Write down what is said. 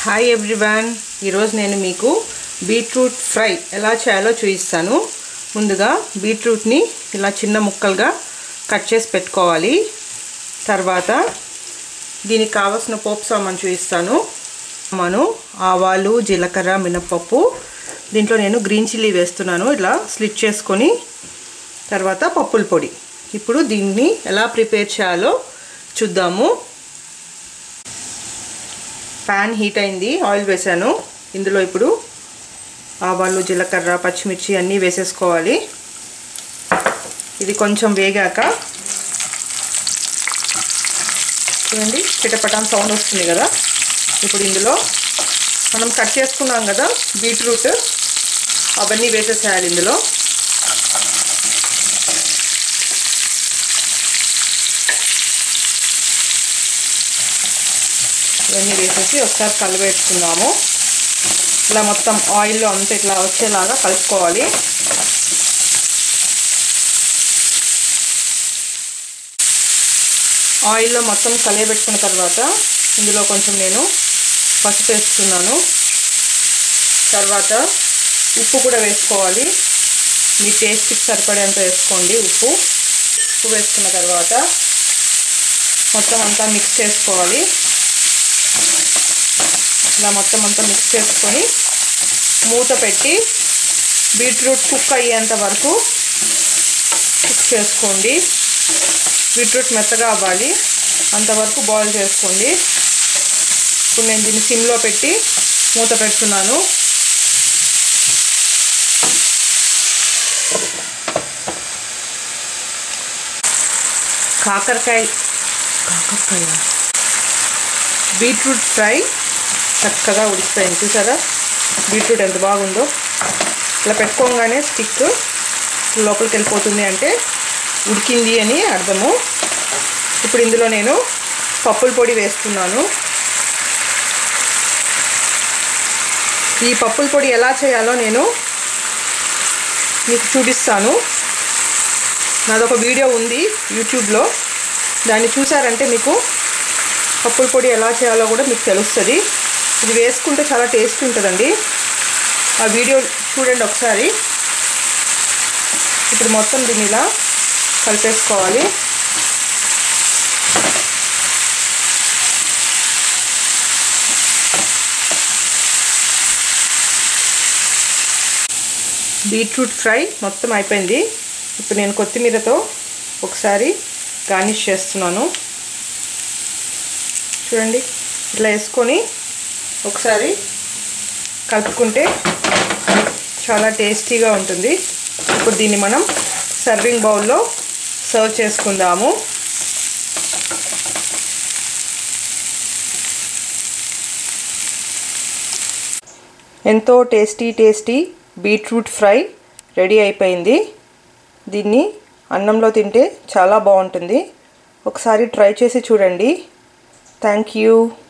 hi everyone ఈరోజు నేను మీకు బీట్రూట్ ఫ్రై ఎలా చేయాలో చూపిస్తాను ముందుగా బీట్రూట్ని ఇలా చిన్న ముక్కలుగా కట్ చేసి పెట్టుకోవాలి తర్వాత దీనికి కావలసిన పోపు సామాన్ చూపిస్తాను మనం ఆవాలు జీలకర్ర మినపప్పు దీంట్లో నేను గ్రీన్ చిల్లీ వేస్తున్నాను ఇలా స్లిట్ చేసుకొని తర్వాత పప్పుల పొడి ఇప్పుడు దీన్ని ఎలా ప్రిపేర్ చేయాలో చూద్దాము ప్యాన్ హీట్ అయింది ఆయిల్ వేసాను ఇందులో ఇప్పుడు ఆవాలు జీలకర్ర పచ్చిమిర్చి అన్నీ వేసేసుకోవాలి ఇది కొంచెం వేగాక చూడండి చిటపటాన్ సౌండ్ వస్తుంది కదా ఇప్పుడు ఇందులో మనం కట్ చేసుకున్నాం కదా బీట్రూట్ అవన్నీ వేసేసేయాలి ఇందులో ఇవన్నీ వేసేసి ఒకసారి కలిపెట్టుకుందాము ఇలా మొత్తం ఆయిల్లో అంతా ఇట్లా వచ్చేలాగా కలుపుకోవాలి ఆయిల్లో మొత్తం కలియబెట్టుకున్న తర్వాత ఇందులో కొంచెం నేను పసుపు వేస్తున్నాను తర్వాత ఉప్పు కూడా వేసుకోవాలి మీ టేస్ట్కి సరిపడేంత వేసుకోండి ఉప్పు ఉప్పు వేసుకున్న తర్వాత మొత్తం అంతా మిక్స్ చేసుకోవాలి ఇలా మొత్తం అంతా మిక్స్ చేసుకొని మూత పెట్టి బీట్రూట్ కుక్ అయ్యేంత వరకు కుక్ చేసుకోండి బీట్రూట్ మెత్తగా అవ్వాలి అంతవరకు బాయిల్ చేసుకోండి ఇప్పుడు నేను దీన్ని సిమ్లో పెట్టి మూత పెడుతున్నాను కాకరకాయ కాకరకాయ బీట్రూట్ ఫ్రై చక్కగా ఉడికిపోయింది చూసారా బీట్రూట్ ఎంత బాగుందో ఇలా పెట్టుకోగానే స్టిక్ లోపలికి వెళ్ళిపోతుంది అంటే ఉడికింది అని అర్థము ఇప్పుడు ఇందులో నేను పప్పుల పొడి వేస్తున్నాను ఈ పప్పుల పొడి ఎలా చేయాలో నేను మీకు చూపిస్తాను నాదొక వీడియో ఉంది యూట్యూబ్లో దాన్ని చూసారంటే మీకు పప్పుల పొడి ఎలా చేయాలో కూడా మీకు తెలుస్తుంది ఇది వేసుకుంటే చాలా టేస్ట్ ఉంటుందండి ఆ వీడియో చూడండి ఒకసారి ఇప్పుడు మొత్తం దీన్ని ఇలా కలిపేసుకోవాలి బీట్రూట్ ఫ్రై మొత్తం అయిపోయింది ఇప్పుడు నేను కొత్తిమీరతో ఒకసారి గార్నిష్ చేస్తున్నాను చూడండి ఇట్లా వేసుకొని ఒకసారి కలుపుకుంటే చాలా టేస్టీగా ఉంటుంది ఇప్పుడు దీన్ని మనం సర్వింగ్ బౌల్లో సర్వ్ చేసుకుందాము ఎంతో tasty tasty beetroot fry ready అయిపోయింది దీన్ని అన్నంలో తింటే చాలా బాగుంటుంది ఒకసారి ట్రై చేసి చూడండి థ్యాంక్ యూ